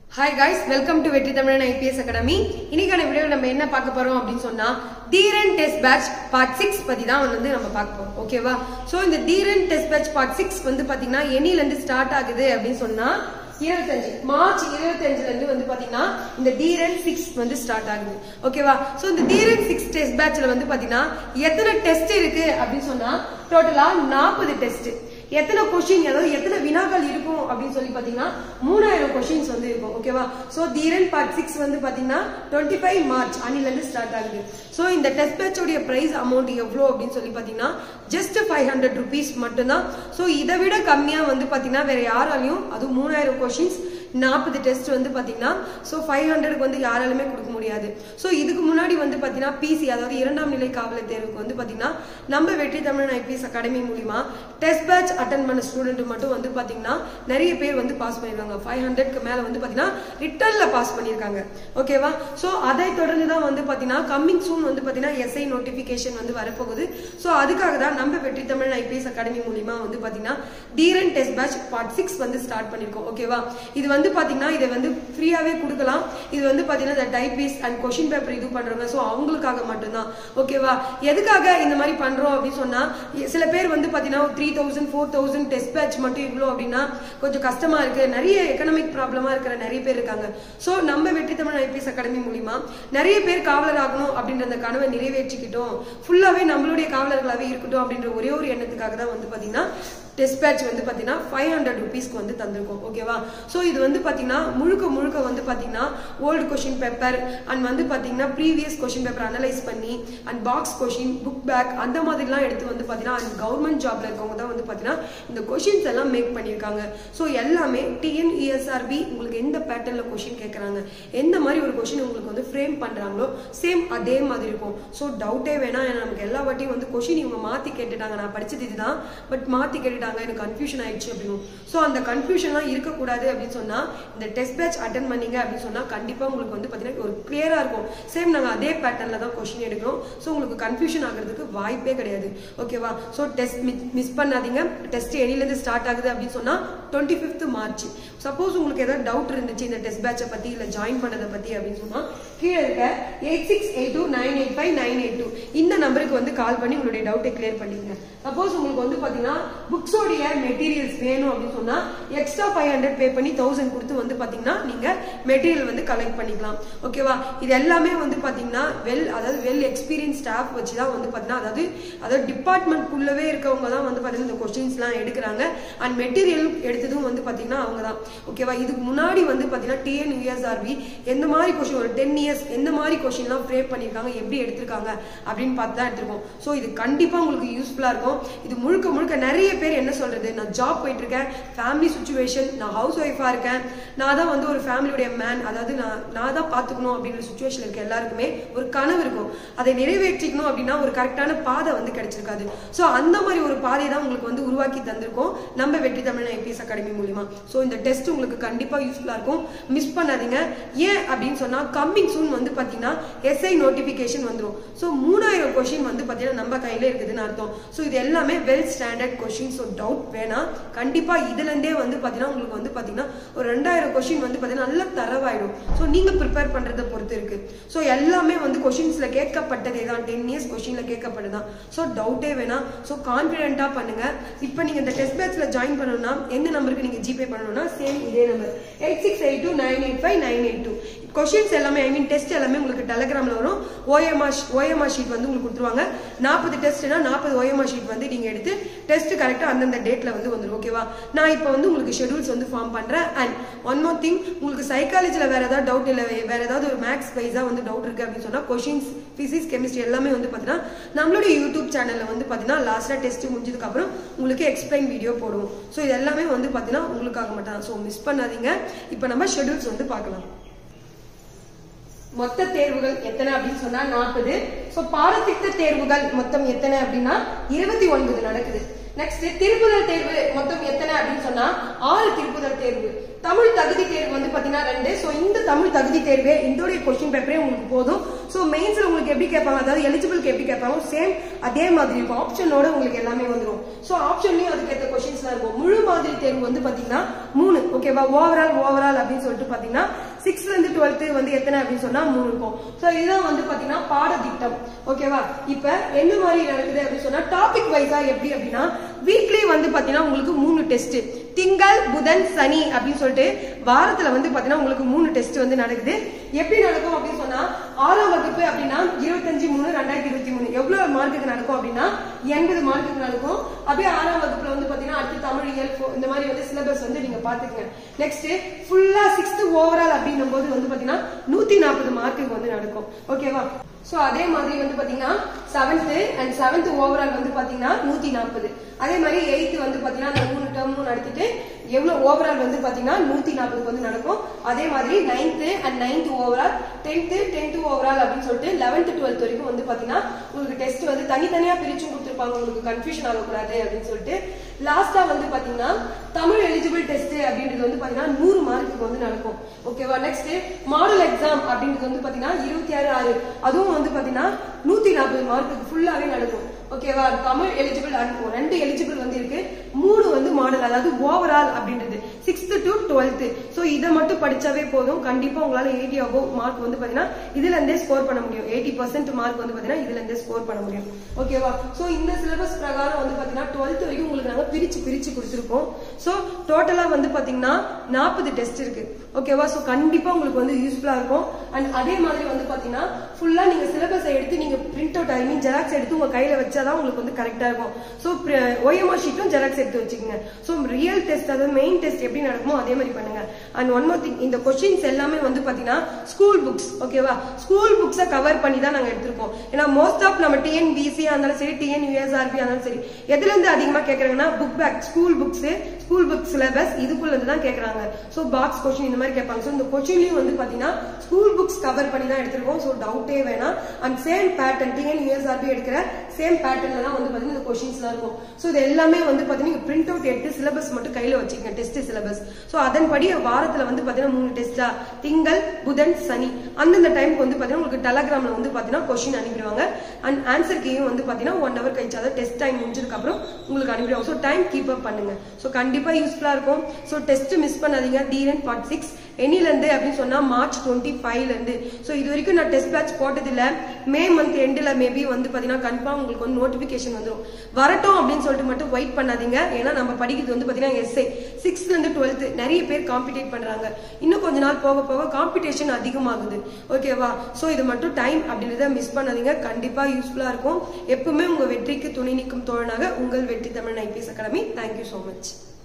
hi guys welcome to வெற்றி Tamizhan IPS academy இன்னைக்கான வீடியோவில் நம்ம என்ன பார்க்க போறோம் அப்படின்னு சொன்னா Dheeran test batch part six பத்தி தான் வந்து நம்ம பார்க்க போறோம் ஓகேவா ஸோ இந்த Dheeran test batch part six வந்து பாத்தீங்கன்னா என்னில இருந்து ஸ்டார்ட் ஆகுது அப்படின்னு சொன்னா இருபத்தஞ்சு மார்ச் இருபத்தஞ்சுல இருந்து வந்து பாத்தீங்கன்னா இந்த தீரன் சிக்ஸ் வந்து ஸ்டார்ட் ஆகுது ஓகேவா சோ இந்த தீரன் சிக்ஸ் டெஸ்ட் பேட்ச்ல வந்து பாத்தீங்கன்னா எத்தனை டெஸ்ட் இருக்கு அப்படின்னு சொன்னா டோட்டலா நாற்பது டெஸ்ட் எத்தனை கொஸ்டின் அதாவது எத்தனை வினாக்கள் இருக்கும் அப்படின்னு சொல்லி பாத்தீங்கன்னா மூணாயிரம் கொஸ்டின்ஸ் வந்து இருக்கும் ஓகேவா சோ தீரன் பார்ட் சிக்ஸ் வந்து பாத்தீங்கன்னா டுவெண்ட்டி ஃபைவ் மார்ச் அன்னில இருந்து ஸ்டார்ட் ஆகுது சோ இந்த டெஸ்ட் பேட்சோடைய பிரைஸ் அமௌண்ட் எவ்வளோ அப்படின்னு சொல்லி பாத்தீங்கன்னா ஜஸ்ட் ஃபைவ் ஹண்ட்ரட் ருபீஸ் மட்டும்தான் சோ இதை விட கம்மியா வந்து பாத்தீங்கன்னா வேற யாராலையும் அதுவும் மூணாயிரம் கொஸ்டின்ஸ் நாற்பது டெஸ்ட் வந்து பாத்தீங்கன்னா ஸோ ஃபைவ் ஹண்ட்ரடுக்கு வந்து யாராலுமே கொடுக்க முடியாது ஸோ இதுக்கு முன்னாடி வந்து பாத்தீங்கன்னா பிசி அதாவது இரண்டாம் நிலை காவலர் தேர்வுக்கு வந்து பாத்தீங்கன்னா நம்ம வெற்றி தமிழன் ஐபிஎஸ் அகாடமி மூலியமா டெஸ்ட் பேட்ச் அட்டன் பண்ண ஸ்டூடெண்ட் மட்டும் வந்து பாத்தீங்கன்னா நிறைய பேர் வந்து பாஸ் பண்ணிருக்காங்க ஃபைவ் ஹண்ட்ரட்க்கு மேல வந்து பாத்தீங்கன்னா ரிட்டர்ன்ல பாஸ் பண்ணிருக்காங்க ஓகேவா ஸோ அதை தொடர்ந்து தான் வந்து பாத்தீங்கன்னா கம்மிங் சூன் வந்து பாத்தீங்கன்னா எஸ்ஐ நோட்டிபிகேஷன் வந்து வரப்போகுது ஸோ அதுக்காக தான் நம்ம வெற்றி தமிழ் ஐபிஎஸ் அகாடமி மூலியமா வந்து பாத்தீங்கன்னா Dheeran test batch part six வந்து ஸ்டார்ட் பண்ணிருக்கோம் ஓகேவா இது வந்து பாத்தீங்கன்னா இதை வந்து ஃப்ரீயாவே கொடுக்கலாம் இது வந்து பாத்தீங்கன்னா இந்த டைபிஸ் அண்ட் கொஷின் பேப்பர் இது பண்றவங்க ஸோ அவங்களுக்காக மட்டும்தான் ஓகேவா எதுக்காக இந்த மாதிரி பண்றோம் அப்படின்னு சொன்னா சில பேர் வந்து பாத்தீங்கன்னா three thousand four thousand test batch மட்டும் இவ்வளோ அப்படின்னா கொஞ்சம் கஷ்டமா இருக்கு நிறைய எக்கனாமிக் ப்ராப்ளமா இருக்கிற நிறைய பேர் இருக்காங்க ஸோ நம்ம வெற்றி தமிழ் ஐபிஎஸ் அகாடமி மூலியமா நிறைய பேர் காவலர் ஆகணும் அப்படின்ற அந்த கனவை நிறைவேற்றிக்கிட்டோம் ஃபுல்லாவே நம்மளுடைய காவலர்களாவே இருக்கட்டும் அப்படின்ற ஒரே ஒரு எண்ணத்துக்காக தான் வந்து பாத்தீங்கன்னா டெஸ்ட் பேட்ச் வந்து பாத்தீங்கன்னா ஃபைவ் ஹண்ட்ரட் ருபீஸ்க்கு வந்து தந்திருக்கோம் ஓகேவா ஸோ இது வந்து பாத்தீங்கன்னா முழுக்க முழுக்க வந்து பாத்தீங்கன்னா ஓல்டு கொஷின் பேப்பர் அண்ட் வந்து பாத்தீங்கன்னா ப்ரீவியஸ் கொஷின் பேப்பர் அனலைஸ் பண்ணி and box question book back அந்த மாதிரிலாம் எடுத்து வந்து பாத்தீங்கன்னா அண்ட் கவர்மெண்ட் ஜாப்ல இருக்கவங்க தான் வந்து பாத்தீங்கன்னா இந்த கொஷின்ஸ் எல்லாம் மேக் பண்ணியிருக்காங்க ஸோ எல்லாமே டிஎன்இஎஸ்ஆர்பி உங்களுக்கு எந்த பேட்டர்ல கொஷின் கேட்கறாங்க எந்த மாதிரி ஒரு கொஷின் உங்களுக்கு வந்து ஃப்ரேம் பண்றாங்களோ சேம் அதே மாதிரி இருக்கும் ஸோ டவுட்டே வேணாம் ஏன்னா நமக்கு எல்லா வாட்டியும் வந்து கொஷின் இவங்க மாத்தி கேட்டுட்டாங்க நான் படிச்சது இதுதான் பட் மாத்தி கேட்டுட்டாங்க எனக்கு கன்ஃபியூஷன் ஆயிடுச்சு அப்படின்னு ஸோ அந்த கன்ஃபியூஷன்லாம் இருக்கக்கூடாது அப்படின்னு சொன்னா இந்த டெஸ்ட் பேட்ச் அட்டன் பண்ணீங்க அப்படின்னு சொன்னா கண்டிப்பா உங்களுக்கு வந்து பாத்தீங்கன்னா ஒரு கிளியரா இருக்கும் சேம் நாங்க அதே பேட்டர்ல தான் கொஸ்டின் எடுக்கிறோம் ஸோ உங்களுக்கு கன்ஃபியூஷன் ஆகிறதுக்கு வாய்ப்பே கிடையாது ஓகேவா ஸோ டெஸ்ட் மிஸ் பண்ணாதீங்க டெஸ்ட் எனிலேருந்து ஸ்டார்ட் ஆகுது அப்படின்னு சொன்னா டுவெண்ட்டி ஃபிஃப்த் மார்ச் சப்போஸ் உங்களுக்கு ஏதாவது டவுட் இருந்துச்சு இந்த டெஸ்ட் பேட்சை பத்தி இல்ல ஜாயின் பண்ணதை பத்தி அப்படின்னு சொன்னா கீழே இருக்க eight six eight two nine eight five nine eight two இந்த நம்பருக்கு வந்து கால் பண்ணி உங்களுடைய டவுட்டை கிளியர் பண்ணிக்கங்க சப்போஸ் உங்களுக்கு வந்து பாத்தீங்கன்னா புக்ஸோடைய மெட்டீரியல்ஸ் வேணும் அப்படின்னு சொன்னா எக்ஸ்ட்ரா ஃபைவ் ஹண்ட்ரட் பே பண்ணி தௌசண்ட் கொடுத்து வந்து பாத்தீங்கன்னா நீங்க மெட்டீரியல் வந்து கலெக்ட் பண்ணிக்கலாம் ஓகேவா இது எல்லாமே வந்து பாத்தீங்கன்னா வெல் அதாவது வெல் எக்ஸ்பீரியன்ஸ் ஸ்டாஃப் வச்சு தான் வந்து பாத்தீங்கன்னா அதாவது அதாவது டிபார்ட்மெண்ட் குள்ளவே இருக்கவங்க தான் வந்து பாத்தீங்கன்னா இந்த கொஸ்டின்ஸ் எல்லாம் எடுக்கிறாங்க அண்ட் மெட்டீரியல் எடுத்ததும் வந்து பாத்தீங்கன்னா அவங்க தான் ஓகேவா இதுக்கு முன்னாடி வந்து பாத்தீங்கன்னா டிஎன் யூஎஸ்ஆர்பி எந்த மாதிரி கொஸ்டின் ஒரு டென் இயர்ஸ் எந்த மாதிரி கொஸ்டின்லாம் ஃப்ரேம் பண்ணியிருக்காங்க எப்படி எடுத்திருக்காங்க அப்படின்னு பார்த்து தான் எடுத்திருக்கோம் ஸோ இது கண்டிப்பா உங்களுக்கு யூஸ்ஃபுல்லா இருக்கும் இது முழுக்க முழுக்க நிறைய பேர் என்ன சொல்றது நான் ஜாப் போயிட்டு இருக்கேன் ஃபேமிலி சுச்சுவேஷன் நான் ஹவுஸ் ஒய்ஃபா இருக்கேன் நான் தான் வந்து ஒரு ஃபேமிலியுடைய மேன் அதாவது நான் நான் தான் பாத்துக்கணும் அப்படின்ற சுச்சுவேஷன் இருக்க எல்லாருக்குமே ஒரு கனவு இருக்கும் அதை நிறைவேற்றிக்கணும் அப்படின்னா ஒரு கரெக்டான பாதை வந்து கிடைச்சிருக்காது ஸோ அந்த மாதிரி ஒரு பாதையை தான் உங்களுக்கு வந்து உருவாக்கி தந்திருக்கோம் நம்ம வெற்றி தமிழ் ஐபிஎஸ் அகாடமி மூலியமா ஸோ இந்த டெஸ்ட் உங்களுக்கு கண்டிப்பா யூஸ்ஃபுல்லா இருக்கும் மிஸ் பண்ணாதீங்க ஏன் அப்படின்னு சொன்னா கம்மிங் சூன் வந்து பாத்தீங்கன்னா எஸ்ஐ நோட்டிபிகேஷன் வந்துடும் ஸோ மூணாயிரம் கொஸ்டின் வந்து பாத்தீங்கன்னா நம்ம கையில இருக்குதுன்னு அர்த்தம் ஸோ இது எல்லாமே well standard question so doubt வேணாம் கண்டிப்பா இதுல இருந்தே வந்து பாத்தீங்கன்னா உங்களுக்கு வந்து பாத்தீங்கன்னா ஒரு ரெண்டாயிரம் கொஸ்டின் வந்து பாத்தீங்கன்னா நல்ல தரவாயிடும் ஸோ நீங்க ப்ரிப்பேர் பண்றதை பொறுத்து இருக்கு ஸோ எல்லாமே வந்து கொஸ்டின்ஸ்ல கேட்கப்பட்டதே தான் டென் இயர்ஸ் கொஸ்டின்ல கேட்கப்பட்டதான் ஸோ டவுட்டே வேணாம் ஸோ கான்பிடென்ட்டா பண்ணுங்க இப்போ நீங்க இந்த டெஸ்ட் பேட்ச்ல ஜாயின் பண்ணணும்னா எந்த நம்பருக்கு நீங்க ஜிபே பண்ணணும்னா சேம் இதே number eight six eight two nine eight five nine eight two questions எல்லாமே ஐ மீன் டெஸ்ட் எல்லாமே உங்களுக்கு டெலகிராம்ல வரும் ஓஎம்ஆர் ஓஎம்ஆர் ஷீட் வந்து உங்களுக்கு கொடுத்துருவாங்க நாற்பது டெஸ்ட்னா நாற்பது ஓஎம்ஆர் ஷீட் வந்து நீங்க எடுத்து டெஸ்ட் கரெக்டா அந்தந்த டேட்ல வந்து வந்துடும் ஓகேவா நான் இப்போ வந்து உங்களுக்கு ஷெடியூல்ஸ் வந்து ஃபார்ம் பண்றேன் அண்ட் ஒன் மோர் திங் உங்களுக்கு சைக்காலஜில வேற ஏதாவது டவுட் இல்லை வேற ஏதாவது ஒரு மேக்ஸ் வைஸா வந்து டவுட் இருக்கு அப்படின்னு சொன்னா கொஷின்ஸ் பிசிக்ஸ் கெமிஸ்ட்ரி எல்லாமே வந்து பாத்தீங்கன்னா நம்மளுடைய யூடியூப் சேனல்ல வந்து பாத்தீங்கன்னா லாஸ்டா டெஸ்ட் முடிஞ்சதுக்கு அப்புறம் உங்களுக்கு எக்ஸ்பிளைன் வீடியோ போடுவோம் ஸோ இது எல்லாமே வந்து பாத்தீங்கன்னா உங்களுக்காக மட்டும் ஸோ மிஸ் பண்ணாதீங்க இப்போ நம்ம ஷெடியூல்ஸ் வந்து பார்க்கலாம் மொத்த தேர்வுகள் எத்தனை அப்படின்னு சொன்னா நாற்பது சோ பாடத்திட்ட தேர்வுகள் மொத்தம் எத்தனை அப்படின்னா இருபத்தி ஒன்பது நடக்குது நெக்ஸ்ட் திருப்புதல் தேர்வு மொத்தம் எத்தனை அப்படின்னு சொன்னா ஆறு திருப்புதல் தேர்வு தமிழ் தகுதி தேர்வு வந்து பாத்தீங்கன்னா ரெண்டு சோ இந்த தமிழ் தகுதி தேர்வே இதோடைய கொஸ்டின் பேப்பரே உங்களுக்கு போதும் சோ மெயின்ஸ்ல உங்களுக்கு எப்படி கேட்பாங்க அதாவது எலிஜிபிளுக்கு எப்படி கேட்பாங்க சேம் அதே மாதிரி இருக்கும் ஆப்ஷனோட உங்களுக்கு எல்லாமே வந்துரும் சோ ஆப்ஷன்லயும் அதுக்கேற்ற கொஸ்டின்ஸ்லாம் இருக்கும் முழு மாதிரி தேர்வு வந்து பாத்தீங்கன்னா மூணு ஓகேவா ஓவரால் ஓவரால் அப்படின்னு சொல்லிட்டு பாத்தீங்கன்னா சிக்ஸ்த்ல இருந்து டுவெல்த் வந்து எத்தனை அப்படின்னு சொன்னா மூணு இருக்கும் சோ இதுதான் வந்து பாத்தீங்கன்னா பாடத்திட்டம் ஓகேவா இப்ப என்ன மாதிரி நடக்குது அப்படின்னு சொன்னா டாபிக் வைஸா எப்படி அப்படின்னா வீக்லி வந்து பாத்தீங்கன்னா உங்களுக்கு மூணு டெஸ்ட் திங்கள் புதன் சனி அப்படின்னு சொல்லிட்டு வாரத்துல வந்து பாத்தீங்கன்னா உங்களுக்கு மூணு டெஸ்ட் வந்து நடக்குது எப்படி நடக்கும் அப்படின்னு சொன்னா ஆறாம் வகுப்பு அப்படின்னா இருபத்தஞ்சு மூணு ரெண்டாயிரத்தி இருபத்தி மூணு எவ்வளவு மார்க்குக்கு நடக்கும் அப்படின்னா எண்பது மார்க்குக்கு நடக்கும் அப்படியே ஆறாம் வகுப்புல வந்து பாத்தீங்கன்னா அடுத்து தமிழ் இயல் போ- இந்த மாதிரி வந்து சிலபஸ் வந்து நீங்க பாத்துக்கங்க நெக்ஸ்ட் ஃபுல்லா சிக்ஸ்த் ஓவரால் அப்படின்னும் போது வந்து பாத்தீங்கன்னா நூத்தி நாற்பது மார்க்குக்கு வந்து நடக்கும் ஓகேவா சோ அதே மாதிரி வந்து பாத்தீங்கன்னா செவன்த் அண்ட் செவன்த் ஓவரால் வந்து பாத்தீங்கன்னா நூத்தி நாற்பது அதே மாதிரி எயித்து வந்து பாத்தீங்கன்னா அந்த மூணு டேர்மும் நடத்திட்டு எவ்வளவு ஓவரால் வந்து பாத்தீங்கன்னா நூத்தி நாற்பதுக்கு வந்து நடக்கும் அதே மாதிரி ninth and ninth overall tenth tenth overall அப்படின்னு சொல்லிட்டு லெவன்த் டுவெல்த் வரைக்கும் வந்து பாத்தீங்கன்னா உங்களுக்கு டெஸ்ட் வந்து தனித்தனியா பிரிச்சும் கொடுத்துருப்பாங்க உங்களுக்கு கன்ஃபியூஷன் ஆகக்கூடாது அப்படின்னு சொல்லிட்டு லாஸ்டா வந்து பாத்தீங்கன்னா தமிழ் எலிஜிபிள் டெஸ்ட் அப்படின்றது வந்து பாத்தீங்கன்னா நூறு மார்க்குக்கு வந்து நடக்கும் ஓகேவா நெக்ஸ்ட் மாடல் எக்ஸாம் அப்படின்றது வந்து பாத்தீங்கன்னா இருபத்தி ஆறு ஆறு அதுவும் வந்து பாத்தீங்கன்னா நூத்தி நாற்பது மார்க்குக்கு ஃபுல்லாவே நடக்கும் ஓகேவா தமிழ் எலிஜிபிள் ரெண்டு எலிஜிபிள் வந்து இருக்கு மூணு வந்து மாடல் அதாவது ஓவரால் அப்படின்றது சிக்ஸ்த் டு டுவெல்த் சோ இதை மட்டும் படிச்சாவே போதும் கண்டிப்பா உங்களால எயிட்டி அபோவ் மார்க் வந்து பாத்தீங்கன்னா இதுல இருந்தே ஸ்கோர் பண்ண முடியும் எயிட்டி பர்சன்ட் மார்க் வந்து பாத்தீங்கன்னா இதுல இருந்தே ஸ்கோர் பண்ண முடியும் ஓகேவா சோ இந்த சிலபஸ் பிரகாரம் வந்து பாத்தீங்கன்னா டுவெல்த் வரைக்கும் உங்களுக்கு நாங்க பிரிச்சு பிரிச்சு கொடுத்துருக்கோம் சோ டோட்டலா வந்து பாத்தீங்கன்னா நாற்பது டெஸ்ட் இருக்கு ஓகேவா சோ கண்டிப்பா உங்களுக்கு வந்து யூஸ்ஃபுல்லா இருக்கும் அண்ட் அதே மாதிரி வந்து பாத்தீங்கன்னா ஃபுல்லா நீங்க சிலபஸை எடுத்து நீங்க print out I mean xerox எடுத்து உங்க கையில வச்சாதான் உங்களுக்கு வந்து கரெக்டா இருக்கும் சோ ஓஎம்ஆர் ஷீட்டும் ஜெராக்ஸ் எடுத்து வச்சுக்கோங்க சோ ரியல் டெஸ்ட் அதாவது மெயின் டெஸ்ட் எப்படி நடக்குமோ அதே மாதிரி பண்ணுங்க அண்ட் ஒன் மோர் திங் இந்த கொஸ்டின்ஸ் எல்லாமே வந்து பாத்தீங்கன்னா ஸ்கூல் புக்ஸ் ஓகேவா ஸ்கூல் புக்ஸை கவர் பண்ணி தான் நாங்க எடுத்திருக்கோம் ஏன்னா மோஸ்ட் ஆஃப் நம்ம டிஎன்பிசி இருந்தாலும் சரி டிஎன் யூஎஸ்ஆர்பி இருந்தாலும் சரி எதுல இருந்து அதிகமா கேக்குறாங்கன்னா book back school books school book syllabus இதுக்குள்ள இருந்து தான் கேக்குறாங்க சோ பாக்ஸ் கொஸ்டின் இந்த மாதிரி கேட்பாங்க சோ இந்த கொஸ்டின்லயும் வந்து பாத்தீங்கன்னா ஸ்கூல் புக்ஸ் கவர் பண்ணி தான் எடுத்திருக்கோம் சோ டவுட்டே வேணாம் and same pattern TN USRB எடுக்கிற சேம் பேட்டர்ன்ல தான் வந்து பாத்தீங்கன்னா இந்த கொஸ்டின்ஸ்லாம் இருக்கும் சோ இது எல்லாமே வந்து பாத்தீங்கன்னா பிரிண்ட் அவுட் எடுத்து சிலபஸ் மட்டும் கையில வச்சுக்கங்க டெஸ்ட் சிலபஸ் சோ அதன்படி வாரத்துல வந்து பாத்தீங்கன்னா மூணு டெஸ்டா திங்கள் புதன் சனி அந்தந்த டைம்க்கு வந்து பாத்தீங்கன்னா உங்களுக்கு டெலகிராம்ல வந்து பாத்தீங்கன்னா கொஸ்டின் அனுப்பிடுவாங்க அண்ட் ஆன்சர் கீயும் வந்து பாத்தீங்கன்னா ஒன் ஹவர் கழிச்சு அதாவது டெஸ்ட் டைம் முடிஞ்சதுக்கு அப்புறம் உங்களுக்கு அனுப்பிடுவாங்க ஸோ டைம் கீப் அப் பண்ணுங்க ஸோ கண்டிப்பா யூஸ்ஃபுல்லா இருக்கும் ஸோ டெஸ்ட் மிஸ் பண்ணாதீங்க தீரன் பார்ட் சிக்ஸ் எண்ணில இருந்து அப்படின்னு சொன்னா மார்ச் டுவெண்ட்டி ஃபைவ்ல இருந்து ஸோ இது வரைக்கும் நான் டெஸ்ட் பேட்ச் போட்டது இல்ல மே மந்த் எண்டில் மேபி வந்து பாத்தீங்கன்னா கன்ஃபார்ம் உங்களுக்கு வந்து நோட்டிபிகேஷன் வந்துடும் வரட்டும் அப்படின்னு சொல்லிட்டு மட்டும் வெயிட் பண்ணாதீங்க ஏன்னா நம்ம படிக்கிறது வந்து பாத்தீங்கன்னா எஸ்ஐ சிக்ஸ்த்ல இருந்து டுவெல்த் நிறைய பேர் காம்படிட் பண்றாங்க இன்னும் கொஞ்ச நாள் போக போக காம்படிஷன் அதிகமாகுது ஓகேவா ஸோ இது மட்டும் டைம் அப்படின்றத மிஸ் பண்ணாதீங்க கண்டிப்பா யூஸ்ஃபுல்லா இருக்கும் எப்பவுமே உங்க வெற்றிக்கு துணை நிற்கும் தோழனாக உங்கள் Vetri Tamil IPS academy thank you so much